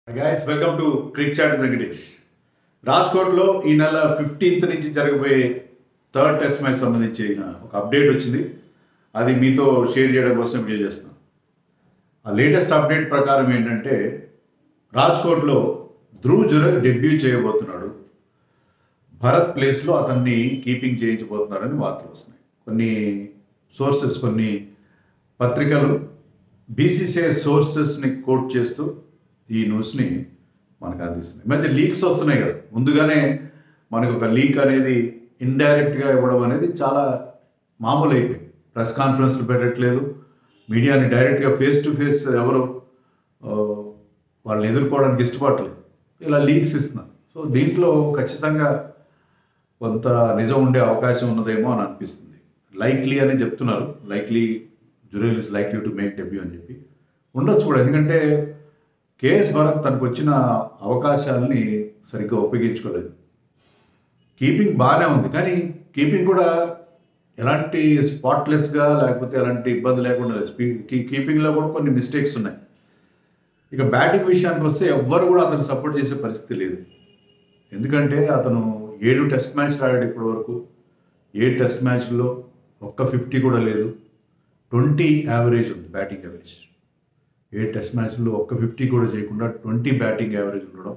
Guys welcome to cric chat Venkatesh రాజ్కోట్లో ఈ నెల ఫిఫ్టీన్త్ నుంచి జరగబోయే థర్డ్ టెస్ట్ మ్యాచ్ సంబంధించిన ఒక అప్డేట్ వచ్చింది అది మీతో షేర్ చేయడం కోసం వీడియో చేస్తున్నాను ఆ లేటెస్ట్ అప్డేట్ ప్రకారం ఏంటంటే రాజ్కోట్లో ధ్రువ్ జురల్ డెబ్యూ చేయబోతున్నాడు భరత్ ప్లేస్లో అతన్ని కీపింగ్ చేయించబోతున్నారని వార్తలు వస్తున్నాయి కొన్ని సోర్సెస్ కొన్ని పత్రికలు బీసీసీఐ సోర్సెస్ని కోట్ చేస్తూ ఈ న్యూస్ని మనకు అందిస్తుంది ఈ మధ్య లీక్స్ వస్తున్నాయి కదా ముందుగానే మనకు ఒక లీక్ అనేది ఇండైరెక్ట్గా ఇవ్వడం అనేది చాలా మామూలు అయిపోయింది ప్రెస్ కాన్ఫరెన్స్లు పెట్టట్లేదు మీడియాని డైరెక్ట్గా ఫేస్ టు ఫేస్ ఎవరు ఆ, వాళ్ళని ఎదుర్కోవడానికి ఇష్టపడట్లేదు ఇలా లీక్స్ ఇస్తున్నారు సో దీంట్లో ఖచ్చితంగా కొంత నిజం ఉండే అవకాశం ఉన్నదేమో అని అనిపిస్తుంది లైక్లీ అని చెప్తున్నారు likely Jurel is likely to make debut అని చెప్పి ఉండొచ్చు కూడా ఎందుకంటే కేఎస్ భరత్ తనకు వచ్చిన అవకాశాలని సరిగ్గా ఉపయోగించుకోలేదు కీపింగ్ బాగానే ఉంది కానీ కీపింగ్ కూడా ఎలాంటి స్పాట్లెస్గా లేకపోతే ఎలాంటి ఇబ్బంది లేకుండా లేదు స్పీ- కీ- కీపింగ్లో కూడా కొన్ని మిస్టేక్స్ ఉన్నాయి ఇక బ్యాటింగ్ విషయానికి వస్తే ఎవ్వరు కూడా అతను సపోర్ట్ చేసే పరిస్థితి లేదు ఎందుకంటే అతను ఏడు టెస్ట్ మ్యాచ్లు ఆడాడు ఇప్పటి వరకు ఏడు టెస్ట్ మ్యాచ్లో ఒక్క ఫిఫ్టీ కూడా లేదు ట్వంటీ యావరేజ్ ఉంది బ్యాటింగ్ యావరేజ్ ఏ టెస్ట్ మ్యాచ్లో ఒక్క ఫిఫ్టీ కూడా చేయకుండా ట్వంటీ బ్యాటింగ్ యావరేజ్ ఉండడం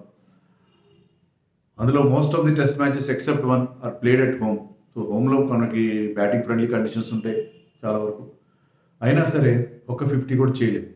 అందులో most of the test matches except one are played at home so హోమ్లో మనకి బ్యాటింగ్ ఫ్రెండ్లీ కండిషన్స్ ఉంటాయి చాలా వరకు అయినా సరే ఒక ఫిఫ్టీ కూడా చేయలేదు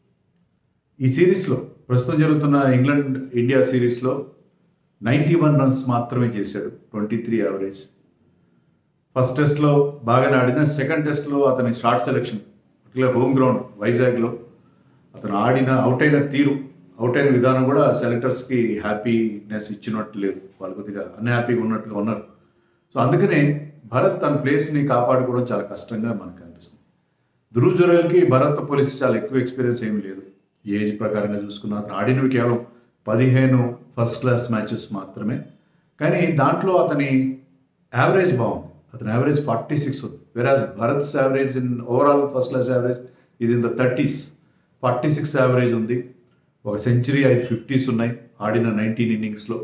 ఈ సిరీస్లో ప్రస్తుతం జరుగుతున్న ఇంగ్లాండ్ ఇండియా సిరీస్లో నైంటీ వన్ రన్స్ మాత్రమే చేశాడు ట్వంటీ త్రీ యావరేజ్ ఫస్ట్ టెస్ట్లో బాగానే ఆడిన సెకండ్ టెస్ట్లో అతని shot selection particular home ground వైజాగ్లో అతను ఆడిన అవుట్ అయిన తీరు అవుట్ అయిన విధానం కూడా సెలెక్టర్స్కి హ్యాపీనెస్ ఇచ్చినట్టు లేదు వాళ్ళు కొద్దిగా అన్హ్యాపీగా ఉన్నట్టుగా ఉన్నారు సో అందుకనే భరత్ తన ప్లేస్ని కాపాడుకోవడం చాలా కష్టంగా మనకు అనిపిస్తుంది ధ్రువ్ జురేల్కి భరత్ పోలిస్తే చాలా ఎక్కువ ఎక్స్పీరియన్స్ ఏమీ లేదు ఏజ్ ప్రకారంగా చూసుకున్నా అతను ఆడినవి కేవలం పదిహేను ఫస్ట్ క్లాస్ మ్యాచెస్ మాత్రమే కానీ దాంట్లో అతని యావరేజ్ బాగుంది అతని యావరేజ్ ఫార్టీ సిక్స్ ఉంది వెరాజ్ Bharat's average in overall first class average ఇది in the thirties forty six average ఉంది ఒక సెంచరీ ఐదు ఫిఫ్టీస్ ఉన్నాయి ఆడిన నైన్టీన్ ఇన్నింగ్స్లో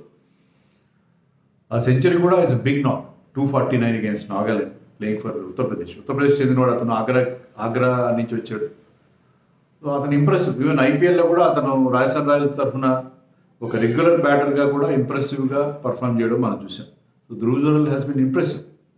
ఆ సెంచరీ కూడా it's big not two forty nine against Nagaland playing for Uttar Pradesh Uttar Pradesh చెందినవాడు అతను ఆగ్రా ఆగ్రా నుంచి వచ్చాడు సో అతను ఇంప్రెసివ్ ఈవెన్ ఐపీఎల్లో కూడా అతను రాజస్థాన్ రాయల్స్ తరఫున ఒక రెగ్యులర్ బ్యాటర్గా కూడా ఇంప్రెసివ్గా పర్ఫామ్ చేయడం మనం చూసాం so Dhruv Jurel has been impressive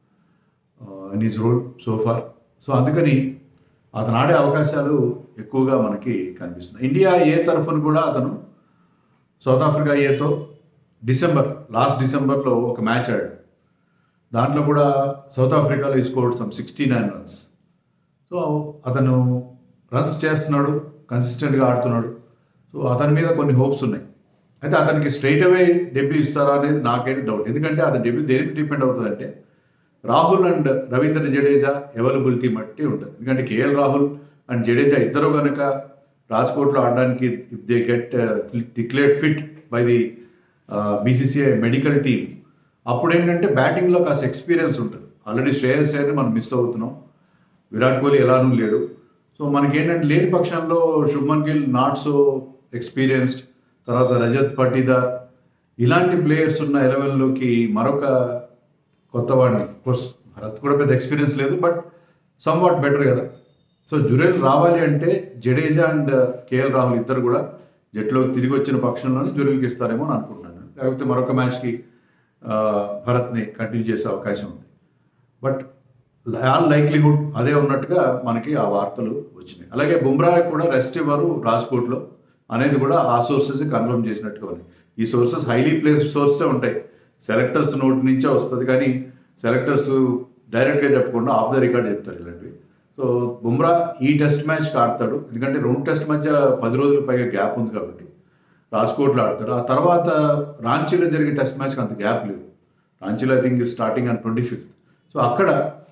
in his role so far so అందుకని అతను ఆడే అవకాశాలు ఎక్కువగా మనకి కనిపిస్తున్నాయి ఇండియా ఏ తరఫున కూడా అతను సౌత్ ఆఫ్రికా ఏతో డిసెంబర్ లాస్ట్ డిసెంబర్లో ఒక మ్యాచ్ ఆడాడు దాంట్లో కూడా సౌత్ ఆఫ్రికాలో he scored some sixty nine runs so అతను రన్స్ చేస్తున్నాడు కన్సిస్టెంట్గా ఆడుతున్నాడు సో అతని మీద కొన్ని హోప్స్ ఉన్నాయి అయితే అతనికి స్ట్రైట్ అవే డెబ్యూ ఇస్తారా అనేది నాకైతే డౌట్ ఎందుకంటే అతని డెబ్యూ దేనికి డిపెండ్ అవుతుందంటే రాహుల్ అండ్ రవీంద్ర జడేజా అవైలబిలిటీ బట్టి ఉంటుంది ఎందుకంటే కేఎల్ రాహుల్ అండ్ జడేజా ఇద్దరు కనుక రాజ్కోట్లో ఆడడానికి if they get declared fit by the BCCI medical team అప్పుడు ఏంటంటే బ్యాటింగ్లో కాస్త ఎక్స్పీరియన్స్ ఉంటుంది ఆల్రెడీ శ్రేయస్ అయ్యర్ని మనం మిస్ అవుతున్నాం విరాట్ కోహ్లీ ఎలానూ లేడు సో మనకి ఏంటంటే లేని పక్షంలో Shubman Gill not so experienced తర్వాత రజత్ పటీదార్ ఇలాంటి ప్లేయర్స్ ఉన్న ఎలెవెన్లోకి మరొక కొత్త వాడిని కోర్స్ భరత్ కూడా పెద్ద ఎక్స్పీరియన్స్ లేదు బట్ సమ్ వాట్ బెటర్ కదా సో జురేల్ రావాలి అంటే జడేజా అండ్ కేఎల్ రాహుల్ ఇద్దరు కూడా జట్టులోకి తిరిగి వచ్చిన పక్షంలోనే జురేల్కి ఇస్తారేమో అని అనుకుంటున్నాను లేకపోతే మరొక మ్యాచ్కి ఆ, భరత్ని కంటిన్యూ చేసే అవకాశం ఉంది బట్ ఆల్ లైక్లీహుడ్ అదే ఉన్నట్టుగా మనకి ఆ వార్తలు వచ్చినాయి అలాగే బుమ్రా కూడా రెస్ట్ ఇవ్వరు రాజ్కోట్లో అనేది కూడా ఆ సోర్సెస్ కన్ఫర్మ్ చేసినట్టుగా ఉన్నాయి ఈ సోర్సెస్ హైలీ ప్లేస్డ్ సోర్సెస్ ఉంటాయి సెలెక్టర్స్ నోటి నుంచే వస్తుంది కానీ సెలెక్టర్స్ డైరెక్ట్గా చెప్పకుండా ఆఫ్ ద రికార్డ్ చెప్తారు ఇలాంటివి సో బుమ్రా ఈ టెస్ట్ మ్యాచ్కి ఆడతాడు ఎందుకంటే రెండు టెస్ట్ మధ్య పది రోజుల పైగా గ్యాప్ ఉంది కాబట్టి రాజ్కోట్లో ఆడతాడు ఆ తర్వాత రాంచీలో జరిగే టెస్ట్ మ్యాచ్కి అంత గ్యాప్ లేదు రాంచీలో I think starting on twenty fifth so అక్కడ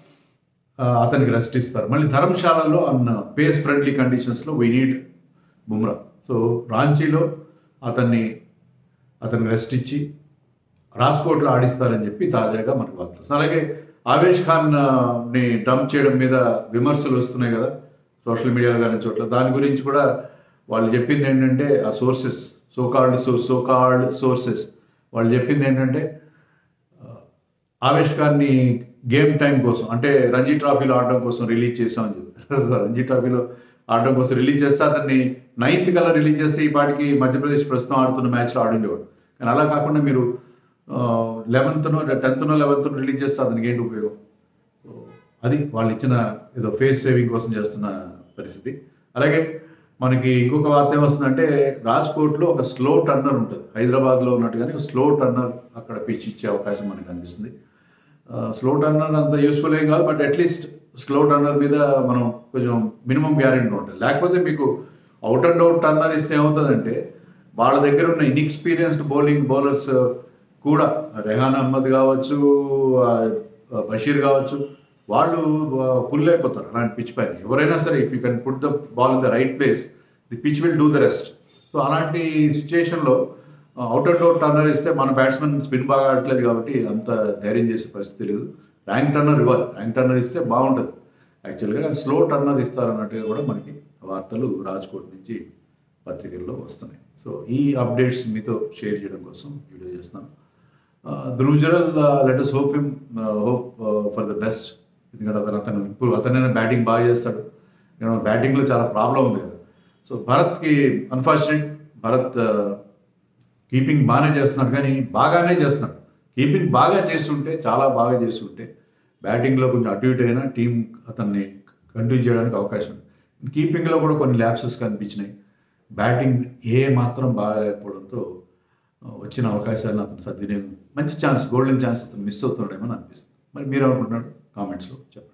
ఆ, అతనికి రెస్ట్ ఇస్తారు మళ్ళీ ధర్మశాలలో అన్న పేస్ ఫ్రెండ్లీ కండిషన్స్లో వీ నీడ్ బుమ్రా సో రాంచీలో అతన్ని అతనికి రెస్ట్ ఇచ్చి రాజ్కోట్లో ఆడిస్తారని చెప్పి తాజాగా మనకు వార్తలు వస్తున్నాయి. అలాగే ఆవేష్ ఖాన్ ఆ, ని డంప్ చేయడం మీద విమర్శలు వస్తున్నాయి కదా సోషల్ మీడియాలో కానీ చోట్ల దాని గురించి కూడా వాళ్ళు చెప్పింది ఏంటంటే ఆ sources so called so so called sources వాళ్ళు చెప్పింది ఏంటంటే ఆవేష్కాన్ని గేమ్ టైం కోసం అంటే రంజీ ట్రాఫీలో ఆడడం కోసం రిలీజ్ చేసామని చెప్పారు రంజీ ట్రాఫీలో ఆడడం కోసం రిలీజ్ చేస్తే అతన్ని నైన్త్ కల్లా రిలీజ్ చేస్తే ఈ పాటికి మధ్యప్రదేశ్ ప్రస్తుతం ఆడుతున్న మ్యాచ్లో ఆడుండేవాడు కానీ అలా కాకుండా మీరు లెవెన్త్నో టెన్త్నో లెవెన్త్నో రిలీజ్ చేస్తే అతనికి ఏంటి ఉపయోగం సో అది వాళ్ళు ఇచ్చిన ఏదో ఫేస్ సేవింగ్ కోసం చేస్తున్న పరిస్థితి అలాగే మనకి ఇంకొక వార్త ఏమొస్తుందంటే రాజ్కోట్లో ఒక స్లో టర్నర్ ఉంటుంది హైదరాబాద్లో ఉన్నట్టుగానే స్లో టర్నర్ అక్కడ పిచ్ ఇచ్చే అవకాశం మనకు కనిపిస్తుంది స్లో టర్నర్ అంత యూస్ఫుల్ ఏం కాదు బట్ అట్లీస్ట్ స్లో టర్నర్ మీద మనం కొంచెం మినిమం గ్యారెంటీ ఉంటుంది లేకపోతే మీకు అవుట్ అండ్ అవుట్ టర్నర్ ఇస్తే ఏమవుతుందంటే వాళ్ళ దగ్గర ఉన్న ఇన్ఎక్స్పీరియన్స్డ్ బౌలింగ్ బౌలర్స్ కూడా రెహాన్ అహ్మద్ కావచ్చు ఆ, బషీర్ కావచ్చు వాళ్ళు పుల్ అయిపోతారు అలాంటి పిచ్ పైన ఎవరైనా సరే if you can put the ball in the right place the pitch will do the rest so అలాంటి సిచ్యుయేషన్లో అవుట్ అండ్ అవుట్ టర్నర్ ఇస్తే మన బ్యాట్స్మెన్ స్పిన్ బాగా ఆడట్లేదు కాబట్టి అంత ధైర్యం చేసే పరిస్థితి లేదు ర్యాంక్ టర్నర్ ఇవ్వాలి ర్యాంక్ టర్నర్ ఇస్తే బాగుంటుంది యాక్చువల్గా స్లో టర్నర్ ఇస్తారన్నట్టుగా కూడా మనకి వార్తలు రాజ్కోట్ నుంచి పత్రికల్లో వస్తున్నాయి సో ఈ అప్డేట్స్ మీతో షేర్ చేయడం కోసం వీడియో చేస్తున్నాను Dhruv Jurel let us hope him hope for the best ఎందుకంటే అతను అతను ఇప్పుడు అతనైనా బ్యాటింగ్ బాగా చేస్తాడు బ్యాటింగ్లో చాలా ప్రాబ్లం ఉంది కదా సో భరత్కి అన్ఫార్చునేట్ భరత్ కీపింగ్ బాగానే చేస్తున్నాడు కానీ బాగానే చేస్తున్నాడు కీపింగ్ బాగా చేస్తుంటే చాలా బాగా చేస్తుంటే బ్యాటింగ్లో కొంచెం అటు ఇటు అయినా టీం అతన్ని కంటిన్యూ చేయడానికి అవకాశం ఉంది కీపింగ్లో కూడా కొన్ని ల్యాప్సెస్ కనిపించినాయి బ్యాటింగ్ ఏ మాత్రం బాగాలేకపోవడంతో ఆ, వచ్చిన అవకాశాలను అతను సద్వినియోగం మంచి ఛాన్స్ గోల్డెన్ ఛాన్స్ అతను మిస్ అవుతున్నాడేమో అని అనిపిస్తుంది మరి మీరు అనుకుంటున్నాడు కామెంట్స్లో చెప్పండి